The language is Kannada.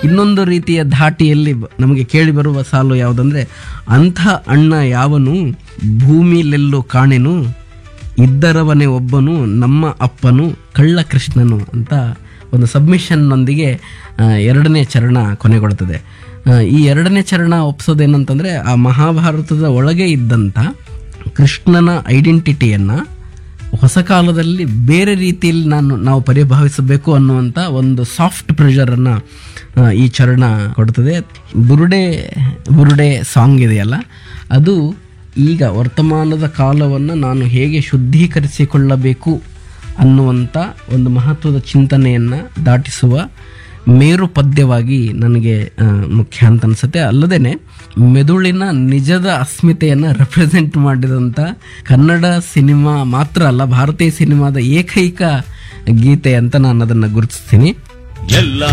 ಇನ್ನೊಂದು ರೀತಿಯ ಧಾಟಿಯಲ್ಲಿ ಬ- ನಮಗೆ ಕೇಳಿ ಬರುವ ಸಾಲು ಯಾವುದಂದ್ರೆ ಅಂಥ ಅಣ್ಣ ಯಾವನು ಭೂಮಿಲೆಲ್ಲೋ ಕಾಣೆನು ಇದ್ದರವನೇ ಒಬ್ಬನು ನಮ್ಮ ಅಪ್ಪನು ಕಳ್ಳ ಕೃಷ್ಣನು ಅಂತ ಒಂದು ಸಬ್ಮಿಷನ್ನೊಂದಿಗೆ ಆ, ಎರಡನೇ ಚರಣ ಕೊನೆಗೊಳ್ತದೆ ಆ, ಈ ಎರಡನೇ ಚರಣ ಒಪ್ಸೋದೇನಂತಂದರೆ ಆ ಮಹಾಭಾರತದ ಒಳಗೆ ಇದ್ದಂಥ ಕೃಷ್ಣನ ಐಡೆಂಟಿಟಿಯನ್ನು ಹೊಸ ಕಾಲದಲ್ಲಿ ಬೇರೆ ರೀತಿಯಲ್ಲಿ ನಾನು ನಾವು ಪರಿಭಾವಿಸಬೇಕು ಅನ್ನುವಂಥ ಒಂದು ಸಾಫ್ಟ್ ಪ್ರೆಷರನ್ನು ಈ ಚರಣ ಕೊಡ್ತದೆ ಬುರುಡೆ ಬುರುಡೆ ಸಾಂಗ್ ಇದೆಯಲ್ಲ ಅದು ಈಗ ವರ್ತಮಾನದ ಕಾಲವನ್ನು ನಾನು ಹೇಗೆ ಶುದ್ಧೀಕರಿಸಿಕೊಳ್ಳಬೇಕು ಅನ್ನುವಂಥ ಒಂದು ಮಹತ್ವದ ಚಿಂತನೆಯನ್ನು ದಾಟಿಸುವ ಮೇರು ಪದ್ಯವಾಗಿ ನನಗೆ ಆ, ಮುಖ್ಯ ಅಂತ ಅನ್ಸುತ್ತೆ ಅಲ್ಲದೆ ಮೆದುಳಿನ ನಿಜದ ಅಸ್ಮಿತೆಯನ್ನು ರೆಪ್ರೆಸೆಂಟ್ ಮಾಡಿದಂಥ ಕನ್ನಡ ಸಿನಿಮಾ ಮಾತ್ರ ಅಲ್ಲ ಭಾರತೀಯ ಸಿನಿಮಾದ ಏಕೈಕ ಗೀತೆ ಅಂತ ನಾನು ಅದನ್ನು ಗುರುತಿಸ್ತೀನಿ ಎಲ್ಲ